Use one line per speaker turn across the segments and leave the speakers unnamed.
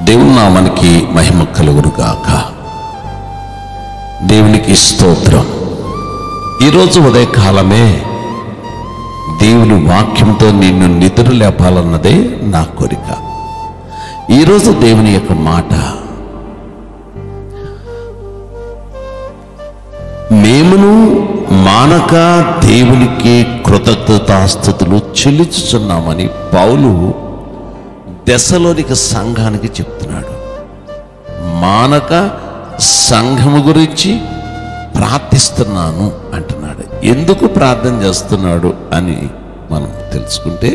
దేవుని నామానికి మహిమ కలుగురుగాక దేవునికి స్తోత్రం ఈరోజు ఉదయకాలమే దేవుని వాక్యంతో నిన్ను నిద్ర లేపాలన్నదే నా కోరిక ఈరోజు దేవుని యొక్క మాట మేమును మానక దేవునికి కృతజ్ఞతాస్థుతులు చెల్లించుచున్నామని పౌలు దశలోనిక సంఘానికి చెప్తున్నాడు మానక సంఘము గురించి ప్రార్థిస్తున్నాను అంటున్నాడు ఎందుకు ప్రార్థన చేస్తున్నాడు అని మనం తెలుసుకుంటే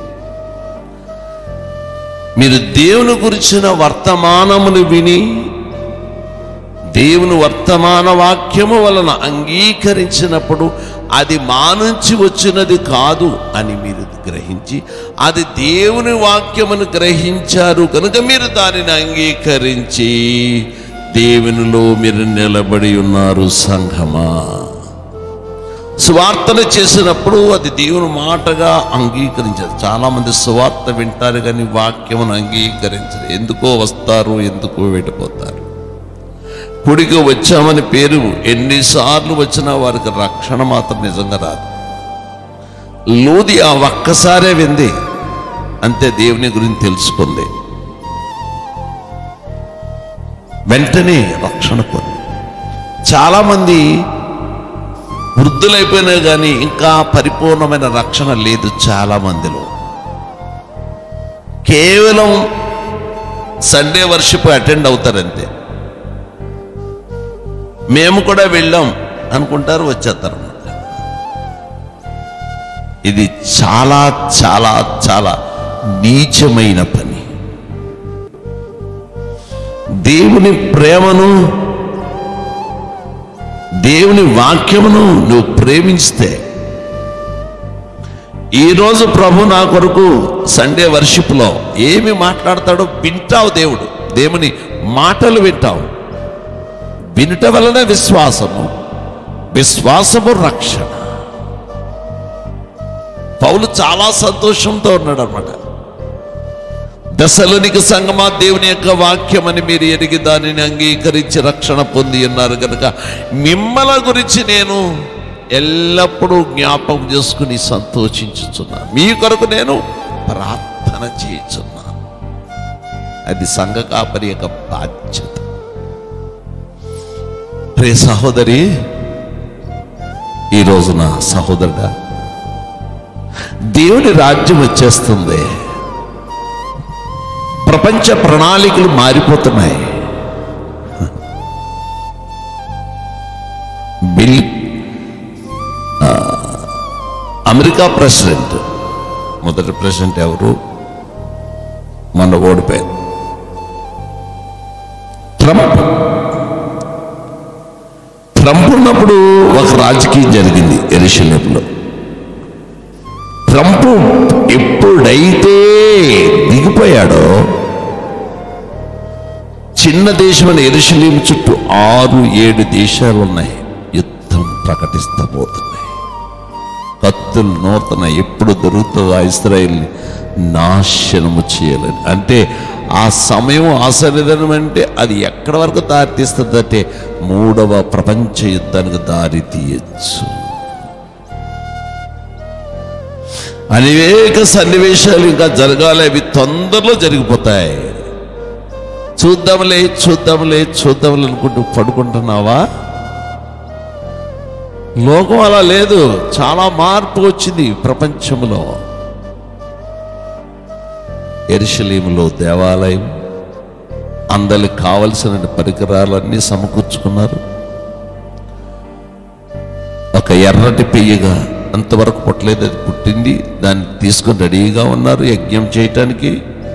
మీరు దేవుని గురించిన వర్తమానమును విని దేవుని వర్తమాన వాక్యము వలన అంగీకరించినప్పుడు అది మా నుంచి వచ్చినది కాదు అని మీరు గ్రహించి అది దేవుని వాక్యమును గ్రహించారు కనుక మీరు దానిని అంగీకరించి దేవునిలో మీరు నిలబడి ఉన్నారు సంఘమా సువార్తను చేసినప్పుడు అది దేవుని మాటగా అంగీకరించారు చాలామంది సువార్త వింటారు కానీ వాక్యమును అంగీకరించరు ఎందుకో వస్తారు ఎందుకో వెళ్ళిపోతారు కుడికి వచ్చామని పేరు ఎన్నిసార్లు వచ్చినా వారికి రక్షణ మాత్రం నిజంగా రాదు లోది ఆ ఒక్కసారే వింది అంతే దేవుని గురించి తెలుసుకుంది వెంటనే రక్షణ పొంది చాలామంది వృద్ధులైపోయినా కానీ ఇంకా పరిపూర్ణమైన రక్షణ లేదు చాలా మందిలో కేవలం సండే వర్షిప్ అటెండ్ అవుతారంతే మేము కూడా వెళ్ళాం అనుకుంటారు వచ్చేస్తారు ఇది చాలా చాలా చాలా నీచమైన పని దేవుని ప్రేమను దేవుని వాక్యమును నువ్వు ప్రేమిస్తే ఈరోజు ప్రభు నా కొరకు సండే వర్షిప్లో ఏమి మాట్లాడతాడో వింటావు దేవుడు దేవుని మాటలు వింటావు వినుట వలన విశ్వాసము విశ్వాసము రక్షణ పౌలు చాలా సంతోషంతో ఉన్నాడు అనమాట దశలోనికి సంగమా దేవుని యొక్క వాక్యమని మీరు ఎరిగి దానిని అంగీకరించి రక్షణ పొంది ఉన్నారు కనుక మిమ్మల గురించి నేను ఎల్లప్పుడూ జ్ఞాపకం చేసుకుని సంతోషించుచున్నాను మీ కొరకు నేను ప్రార్థన చేయుచున్నాను అది సంఘ కాపరి యొక్క బాధ్యత ప్రే సహోదరి ఈ రోజున సహోదరుడా దేవుని రాజ్యం వచ్చేస్తుంది ప్రపంచ ప్రణాళికలు మారిపోతున్నాయి బిల్ ఆ, అమెరికా ప్రెసిడెంట్ మొదటి ప్రెసిడెంట్ ఎవరు మొన్న ఓడిపోయారు ట్రంప్ ట్రంప్ ఉన్నప్పుడు ఒక రాజకీయం జరిగింది ఎరుషలేంలో ట్రంప్ ఎప్పుడైతే దిగిపోయాడో చిన్న దేశమైన ఎరుషలేం చుట్టూ ఆరు ఏడు దేశాలు ఉన్నాయి యుద్ధం ప్రకటిస్తబోతున్నాయి కత్తులు నూతన ఎప్పుడు దొరుకుతుందో ఆ ఇస్రాయిల్ని నాశనము చేయాలని అంటే ఆ సమయం ఆశనిధనం అంటే అది ఎక్కడి వరకు దారి తీస్తుందంటే మూడవ ప్రపంచ యుద్ధానికి దారి తీయచ్చు అనేక సన్నివేశాలు ఇంకా జరగాలి అవి తొందరలో జరిగిపోతాయి చూద్దాంలే చూద్దాంలే చూద్దాంలే అనుకుంటూ పడుకుంటున్నావా లోకం అలా లేదు చాలా మార్పు వచ్చింది ప్రపంచంలో ఎరుషలేములో దేవాలయం అందరికి కావలసిన పరికరాలన్నీ సమకూర్చుకున్నారు ఒక ఎర్రటి పెయ్యగా అంతవరకు పుట్టలేదు అది పుట్టింది దాన్ని తీసుకొని రెడీగా ఉన్నారు యజ్ఞం చేయటానికి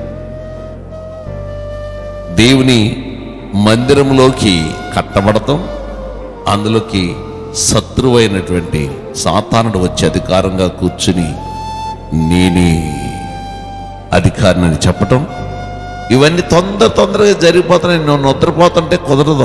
దేవుని మందిరంలోకి కట్టబడతాం అందులోకి శత్రువైనటువంటి సాతానుడు వచ్చి అధికారంగా కూర్చుని నేనే అధికారిని చెప్పటం ఇవన్నీ తొందర తొందరగా జరిగిపోతున్నాయి నువ్వు నిద్రపోతుంటే కుదరదు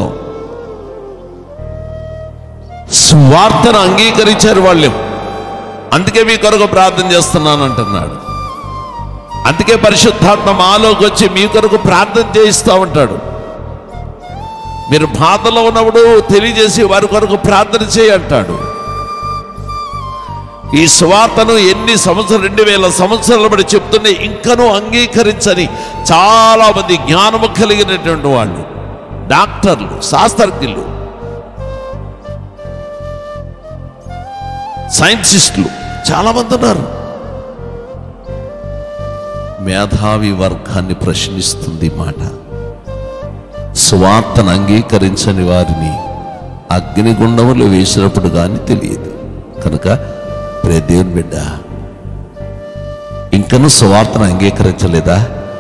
స్వార్థను అంగీకరించారు వాళ్ళు అందుకే మీ కొరకు ప్రార్థన చేస్తున్నాను అంటున్నాడు అందుకే పరిశుద్ధాత్మ మాలోకి వచ్చి మీ కొరకు ప్రార్థన చేయిస్తూ ఉంటాడు మీరు బాధలో ఉన్నప్పుడు తెలియజేసి వారి కొరకు ప్రార్థన చేయి అంటాడు ఈ సువార్తను ఎన్ని సంవత్సరం రెండు వేల సంవత్సరాల బట్టి చెప్తుంటే ఇంకనూ అంగీకరించని చాలా మంది జ్ఞానము కలిగినటువంటి వాళ్ళు డాక్టర్లు శాస్త్రజ్ఞులు సైంటిస్టులు చాలా మంది ఉన్నారు మేధావి వర్గాన్ని ప్రశ్నిస్తుంది ఈ మాట సువార్తను అంగీకరించని వారిని అగ్నిగుండములు వేసినప్పుడు కానీ తెలియదు కనుక ప్రే దేవుని బిడ్డ ఇంకనూ సువార్తను అంగీకరించలేదా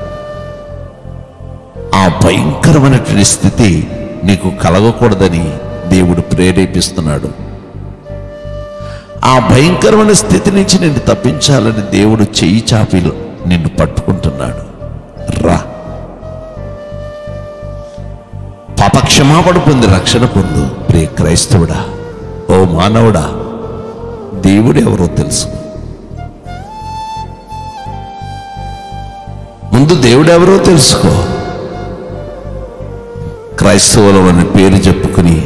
ఆ భయంకరమైనటువంటి స్థితి నీకు కలగకూడదని దేవుడు ప్రేరేపిస్తున్నాడు ఆ భయంకరమైన స్థితి నుంచి నిన్ను తప్పించాలని దేవుడు చెయ్యి చాపి నిన్ను పట్టుకుంటున్నాడు రా పాపక్షమాపణ పొంది రక్షణ పొందు ప్రియ క్రైస్తవుడా ఓ మానవుడా దేవుడు ఎవరో తెలుసు ముందు దేవుడు ఎవరో తెలుసుకో క్రైస్తవులు అని పేరు చెప్పుకుని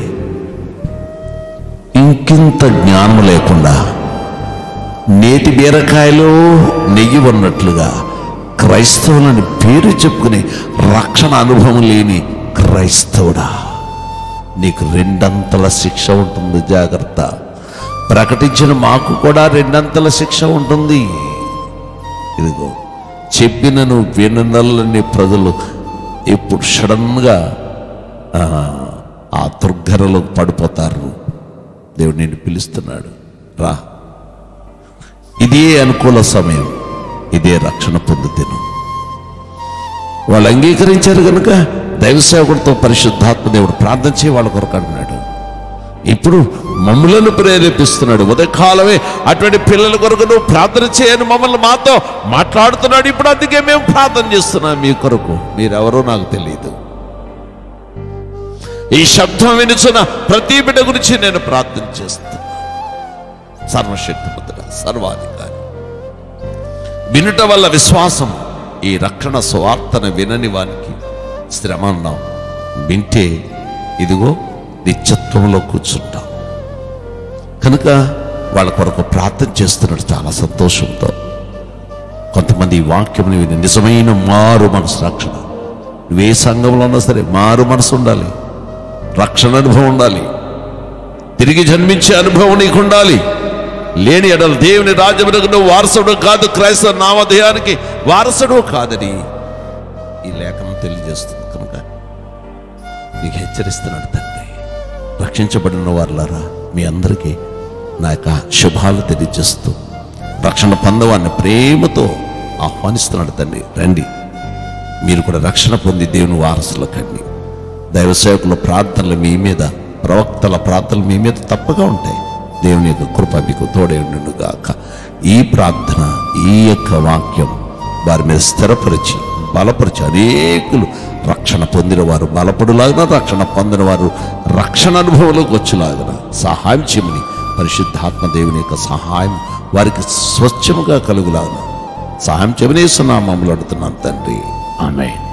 ఇంకింత జ్ఞానం లేకుండా నేతి బీరకాయలో నెయ్యి ఉన్నట్లుగా క్రైస్తవులని పేరు చెప్పుకుని రక్షణ అనుభవం లేని క్రైస్తవుడా నీకు రెండంతల శిక్ష ఉంటుంది జాగ్రత్త ప్రకటించిన మాకు కూడా రెండంతల శిక్ష ఉంటుంది ఇదిగో చెప్పినను విననల్లని ప్రజలు ఇప్పుడు సడన్గా ఆ, ఆ దుర్ఘనలో పడిపోతారు దేవుడు నిన్ను పిలుస్తున్నాడు రా ఇదే అనుకూల సమయం ఇదే రక్షణ పొందుతాను వాళ్ళు అంగీకరించారు కనుక దైవసేవకుడితో పరిశుద్ధాత్మ దేవుడు ప్రార్థన చేయి వాళ్ళ కొరకు అన్నాడు ఇప్పుడు మమ్మలను ప్రేరేపిస్తున్నాడు ఉదయకాలమే అటువంటి పిల్లల కొరకు నువ్వు ప్రార్థన చేయని మమ్మల్ని మాతో మాట్లాడుతున్నాడు ఇప్పుడు అందుకే మేము ప్రార్థన చేస్తున్నాం మీ కొరకు మీరెవరో నాకు తెలియదు ఈ శబ్దం వినుచున్న ప్రతి బిడ్డ గురించి నేను ప్రార్థన చేస్తున్నా సర్వశక్తిమంతుడ సర్వాధికారి వినుట వల్ల విశ్వాసం ఈ రక్షణ స్వార్థన వినని వానికి శ్రమ అన్నాం వింటే ఇదిగో నిత్యత్వంలో కూర్చుంటాం కనుక వాళ్ళ కొరకు ప్రార్థన చేస్తున్నాడు చాలా సంతోషంతో కొంతమంది ఈ వాక్యం విని నిజమైన మారు మనసు రక్షణ నువ్వే సంఘంలో ఉన్నా సరే మారు మనసు ఉండాలి రక్షణ అనుభవం ఉండాలి తిరిగి జన్మించే అనుభవం నీకు ఉండాలి లేని ఎడల దేవుని రాజ్యమునకు నువ్వు వారసుడు కాదు క్రైస్తవ నామధేయానికి వారసుడు కాదని ఈ లేఖనం తెలియజేస్తుంది కనుక నీకు హెచ్చరిస్తున్నాడు తండ్రి రక్షించబడిన వారులారా మీ అందరికీ నా యొక్క శుభాలు తెలియజేస్తూ రక్షణ పొందవాన్ని ప్రేమతో ఆహ్వానిస్తున్నాడు తండ్రి రండి మీరు కూడా రక్షణ పొంది దేవుని వారసుల కండి దైవ సేవకుల ప్రార్థనలు మీ మీద ప్రవక్తల ప్రార్థనలు మీ మీద తప్పగా ఉంటాయి దేవుని యొక్క కృప మీకు తోడే గాక ఈ ప్రార్థన ఈ యొక్క వాక్యం వారి మీద స్థిరపరిచి బలపరిచి అనేకులు రక్షణ పొందిన వారు బలపడులాగిన రక్షణ పొందిన వారు రక్షణ అనుభవంలోకి వచ్చేలాగిన సహాయం చేయమని పరిశుద్ధాత్మ దేవుని యొక్క సహాయం వారికి స్వచ్ఛముగా కలుగులాగిన సహాయం చేయమని నామములు అడుగుతున్నాను తండ్రి ఆమె